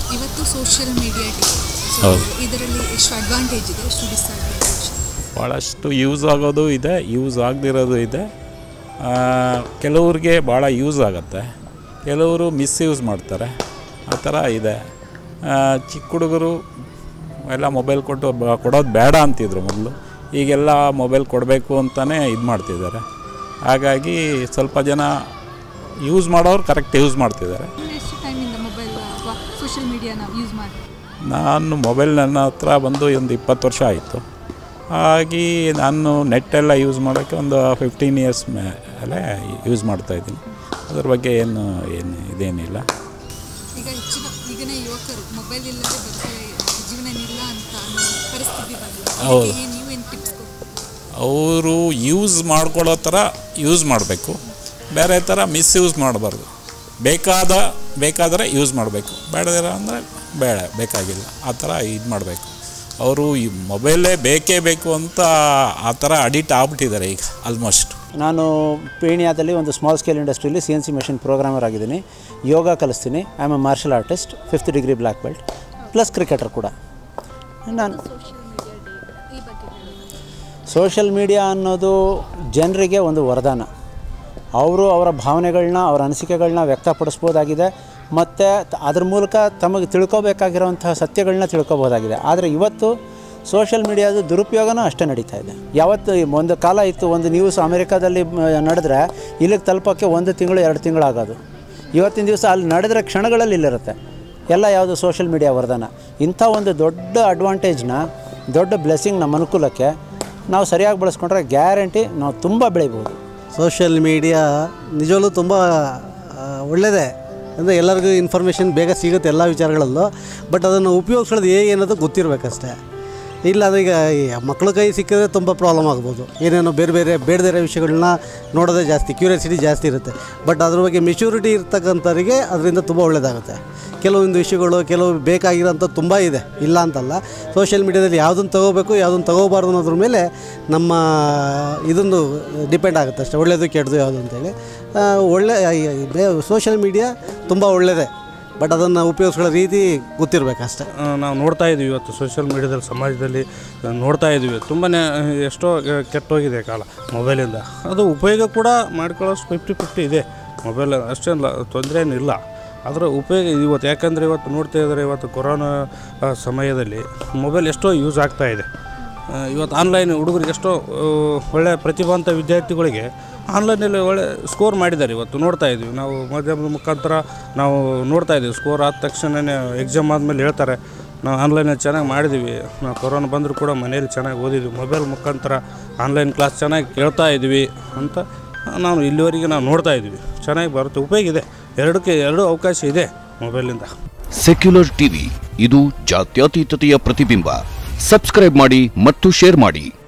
ಇವತ್ತು social media day ಹೌದು. ಇದರಲ್ಲಿ ಎಷ್ಟು ಅಡ್ವಾಂಟೇಜ್ ಇದೆ ಎಷ್ಟು ಡಿಸ್ಅಡ್ವಾಂಟೇಜ್ ಭಾಳಷ್ಟು ಯೂಸ್ ಆಗೋದು ಇದೆ ಯೂಸ್ ಆಗದಿರೋದು ಇದೆ ಆ, ಕೆಲವ್ರಿಗೆ ಭಾಳ ಯೂಸ್ ಆಗುತ್ತೆ ಕೆಲವರು ಮಿಸ್ಯೂಸ್ ಮಾಡ್ತಾರೆ ಆ ಥರ ಇದೆ ಆ, ಚಿಕ್ಕ ಹುಡುಗರು ಎಲ್ಲ ಮೊಬೈಲ್ ಕೊಟ್ಟು ಬ- ಕೊಡೋದು ಬೇಡ ಅಂತಿದ್ರು ಮೊದಲು ಈಗೆಲ್ಲ ಮೊಬೈಲ್ ಕೊಡಬೇಕು ಅಂತಲೇ ಇದು ಮಾಡ್ತಿದ್ದಾರೆ ಹಾಗಾಗಿ ಸ್ವಲ್ಪ ಜನ ಯೂಸ್ ಮಾಡೋರು ಕರೆಕ್ಟ್ ಯೂಸ್ ಮಾಡ್ತಿದ್ದಾರೆ ಎಷ್ಟು ಟೈಮಿಂದ ಮೊಬೈಲ್ ಸೋಷಿಯಲ್ ಮೀಡಿಯಾನ ಯೂಸ್ ಮಾಡಿ ನಾನು ಮೊಬೈಲ್ ನನ್ನ ಹತ್ರ ಬಂದು ಒಂದು ಇಪ್ಪತ್ತು ವರ್ಷ ಆಯಿತು ಹಾಗೆ ನಾನು ನೆಟ್ಟೆಲ್ಲ ಯೂಸ್ ಮಾಡೋಕ್ಕೆ ಒಂದು ಫಿಫ್ಟೀನ್ ಇಯರ್ಸ್ ಮೇಲೆ ಯೂಸ್ ಮಾಡ್ತಾಯಿದ್ದೀನಿ ಅದ್ರ ಬಗ್ಗೆ ಏನು ಏನು ಇದೇನಿಲ್ಲ ಈಗ ಹೆಚ್ಚಿನ ಈಗಿನ ಯುವಕರು ಮೊಬೈಲ್ ಇಲ್ಲದೆ ಬದುಕಲೇ ಜೀವನ ಇಲ್ಲ ಅಂತ ಅನ್ನೋ ಪರಿಸ್ಥಿತಿ ಬಂದಿದೆ ಹೌದು. ಅದಕ್ಕೆ ನೀವೇನು ಟಿಪ್ಸ್ ಕೊಡ್ತೀರಾ ಅವರು ಯೂಸ್ ಮಾಡ್ಕೊಳ್ಳೋ ಥರ ಯೂಸ್ ಮಾಡಬೇಕು ಬೇರೆ ಥರ ಮಿಸ್ಯೂಸ್ ಮಾಡಬಾರ್ದು ಬೇಕಾದ ಬೇಕಾದರೆ ಯೂಸ್ ಮಾಡಬೇಕು ಬೇಡದಿರ ಅಂದರೆ ಬೇಡ ಬೇಕಾಗಿಲ್ಲ ಆ ಥರ ಇದು ಮಾಡಬೇಕು ಅವರು ಈ ಮೊಬೈಲೇ ಬೇಕೇ ಬೇಕು ಅಂತ ಆ ಥರ ಅಡಿಕ್ಟ್ ಆಗ್ಬಿಟ್ಟಿದ್ದಾರೆ ಈಗ ಆಲ್ಮೋಸ್ಟ್ ನಾನು ಪೀಣ್ಯದಲ್ಲಿ ಒಂದು ಸ್ಮಾಲ್ ಸ್ಕೇಲ್ ಇಂಡಸ್ಟ್ರಿಯಲ್ಲಿ C N C machine programmer ಆಗಿದ್ದೀನಿ ಯೋಗ ಕಲಿಸ್ತೀನಿ I am a martial artist fifth degree black belt plus cricketer ಕೂಡ ನಾನು ಸೋಷಿಯಲ್ ಮೀಡಿಯಾ ಡೇ ಈ ಬಗ್ಗೆ ಹೇಳೋದು ಸೋಷಿಯಲ್ ಮೀಡಿಯಾ ಅನ್ನೋದು ಜನರಿಗೆ ಒಂದು ವರದಾನ ಅವರು ಅವರ ಭಾವನೆಗಳನ್ನ ಅವರ ಅನಿಸಿಕೆಗಳನ್ನ ವ್ಯಕ್ತಪಡಿಸ್ಬೋದಾಗಿದೆ ಮತ್ತು ಅದ್ರ ಮೂಲಕ ತಮಗೆ ತಿಳ್ಕೊಬೇಕಾಗಿರೋಂತಹ ಸತ್ಯಗಳನ್ನ ತಿಳ್ಕೊಬೋದಾಗಿದೆ ಆದರೆ ಇವತ್ತು ಸೋಷಿಯಲ್ ಮೀಡಿಯಾದ ದುರುಪಯೋಗನೂ ಅಷ್ಟೇ ನಡೀತಾ ಇದೆ ಯಾವತ್ತು ಈ ಒಂದು ಕಾಲ ಇತ್ತು ಒಂದು ನ್ಯೂಸ್ ಅಮೆರಿಕಾದಲ್ಲಿ ಮ, ನಡೆದ್ರೆ ಇಲ್ಲಿಗೆ ತಲುಪೋಕ್ಕೆ ಒಂದು ತಿಂಗಳು ಎರಡು ತಿಂಗಳು ಆಗೋದು ಇವತ್ತಿನ ದಿವಸ ಅಲ್ಲಿ ನಡೆದ್ರೆ ಕ್ಷಣಗಳಲ್ಲಿ ಇಲ್ಲಿರುತ್ತೆ ಎಲ್ಲ ಯಾವುದು ಸೋಷಿಯಲ್ ಮೀಡಿಯಾ ವರದಾನ ಇಂಥ ಒಂದು ದೊಡ್ಡ ಅಡ್ವಾಂಟೇಜ್ನ ದೊಡ್ಡ ಬ್ಲೆಸ್ಸಿಂಗ್ ನಮ್ಮ ಅನುಕೂಲಕ್ಕೆ ನಾವು ಸರಿಯಾಗಿ ಬಳಸ್ಕೊಂಡ್ರೆ ಗ್ಯಾರಂಟಿ ನಾವು ತುಂಬ ಬೆಳಿಬೋದು ಸೋಷಿಯಲ್ ಮೀಡಿಯಾ ನಿಜವಲ್ಲೂ ತುಂಬ ಆ, ಒಳ್ಳೆಯದೇ ಅಂದರೆ ಎಲ್ಲರಿಗೂ ಇನ್ಫಾರ್ಮೇಷನ್ ಬೇಗ ಸಿಗುತ್ತೆ ಎಲ್ಲ ವಿಚಾರಗಳಲ್ಲೂ ಬಟ್ ಅದನ್ನು ಉಪಯೋಗಿಸೋದು ಹೇಗೆ ಅನ್ನೋದು ಗೊತ್ತಿರಬೇಕಷ್ಟೇ ಇಲ್ಲ ಅದು ಈಗ ಈ ಮಕ್ಕಳ ಕೈ ಸಿಕ್ಕಿದ್ರೆ ತುಂಬ ಪ್ರಾಬ್ಲಮ್ ಆಗ್ಬೋದು ಏನೇನೋ ಬೇರೆ ಬೇರೆ ಬೇಡದಿರೋ ವಿಷಯಗಳನ್ನ ನೋಡೋದೇ ಜಾಸ್ತಿ ಕ್ಯೂರಿಯಾಸಿಟಿ ಜಾಸ್ತಿ ಇರುತ್ತೆ ಬಟ್ ಅದ್ರ ಬಗ್ಗೆ ಮೆಚೂರಿಟಿ ಇರ್ತಕ್ಕಂಥವ್ರಿಗೆ ಅದರಿಂದ ತುಂಬ ಒಳ್ಳೆಯದಾಗುತ್ತೆ ಕೆಲವೊಂದು ವಿಷಯಗಳು ಕೆಲವು ಬೇಕಾಗಿರೋಂಥ ತುಂಬ ಇದೆ ಇಲ್ಲ ಅಂತಲ್ಲ ಸೋಷಿಯಲ್ ಮೀಡ್ಯಾದಲ್ಲಿ ಯಾವುದನ್ನು ತಗೋಬೇಕು ಯಾವುದನ್ನು ತಗೋಬಾರ್ದು ಅನ್ನೋದ್ರ ಮೇಲೆ ನಮ್ಮ ಇದೊಂದು ಡಿಪೆಂಡ್ ಆಗುತ್ತೆ ಅಷ್ಟೇ ಒಳ್ಳೆಯದು ಕೆಟ್ಟದು ಯಾವುದು ಅಂತೇಳಿ ಆ, ಒಳ್ಳೆ ಸೋಷಿಯಲ್ ಮೀಡಿಯಾ ತುಂಬ ಒಳ್ಳೆಯದೇ ಬಟ್ ಅದನ್ನು ಉಪಯೋಗಿಸ್ಕೊಳ್ಳೋ ರೀತಿ ಗೊತ್ತಿರಬೇಕಷ್ಟೇ ಆ, ನಾವು ನೋಡ್ತಾ ಇದ್ದೀವಿ ಇವತ್ತು ಸೋಷಿಯಲ್ ಮೀಡ್ಯಾದಲ್ಲಿ ಸಮಾಜದಲ್ಲಿ ಆ, ನೋಡ್ತಾ ಇದ್ದೀವಿ ತುಂಬಾ ಎಷ್ಟೋ ಆ, ಕೆಟ್ಟೋಗಿದೆ ಕಾಲ ಮೊಬೈಲಿಂದ ಅದು ಉಪಯೋಗ ಕೂಡ ಮಾಡ್ಕೊಳ್ಳೋಷ್ಟು ಫಿಫ್ಟಿ ಫಿಫ್ಟಿ ಇದೆ ಮೊಬೈಲ್ ಅಷ್ಟೇನಿಲ್ಲ ತೊಂದರೆ ಏನಿಲ್ಲ ಅದರ ಉಪಯೋಗ ಇವತ್ತು ಯಾಕಂದರೆ ಇವತ್ತು ನೋಡ್ತಾ ಇದ್ದಾರೆ ಇವತ್ತು ಕೊರೋನಾ ಆ, ಸಮಯದಲ್ಲಿ ಮೊಬೈಲ್ ಎಷ್ಟೋ ಯೂಸ್ ಆಗ್ತಾ ಇದೆ ಆ, ಇವತ್ತು ಆನ್ಲೈನ್ ಹುಡುಗರಿಗೆ ಎಷ್ಟೋ ಆ, ಒಳ್ಳೆಯ ಪ್ರತಿಭಾವಂತ ವಿದ್ಯಾರ್ಥಿಗಳಿಗೆ ಆನ್ಲೈನಲ್ಲಿ ಒಳ್ಳೆ ಸ್ಕೋರ್ ಮಾಡಿದ್ದಾರೆ ಇವತ್ತು ನೋಡ್ತಾ ಇದ್ದೀವಿ ನಾವು ಮಾಧ್ಯಮದ ಮುಖಾಂತರ ನಾವು ನೋಡ್ತಾ ಇದ್ದೀವಿ ಸ್ಕೋರ್ ಆದ ತಕ್ಷಣವೇ ಎಕ್ಸಾಮ್ ಆದಮೇಲೆ ಹೇಳ್ತಾರೆ ನಾವು ಆನ್ಲೈನಲ್ಲಿ ಚೆನ್ನಾಗಿ ಮಾಡಿದ್ದೀವಿ ನಾವು ಕೊರೋನಾ ಬಂದರೂ ಕೂಡ ಮನೇಲಿ ಚೆನ್ನಾಗಿ ಓದಿದ್ವಿ ಮೊಬೈಲ್ ಮುಖಾಂತರ ಆನ್ಲೈನ್ ಕ್ಲಾಸ್ ಚೆನ್ನಾಗಿ ಕೇಳ್ತಾ ಇದ್ವಿ ಅಂತ ನಾವು ಇಲ್ಲಿವರೆಗೆ ನಾವು ನೋಡ್ತಾ ಇದ್ವಿ ಚೆನ್ನಾಗಿ ಬರುತ್ತೆ ಉಪಯೋಗ ಇದೆ ಎರಡಕ್ಕೆ ಎರಡು ಅವಕಾಶ ಇದೆ ಮೊಬೈಲಿಂದ ಸೆಕ್ಯುಲರ್ ಟಿವಿ ಇದು ಜಾತ್ಯತೀತತೆಯ ಪ್ರತಿಬಿಂಬ ಸಬ್ಸ್ಕ್ರೈಬ್ ಮಾಡಿ ಮತ್ತು ಶೇರ್ ಮಾಡಿ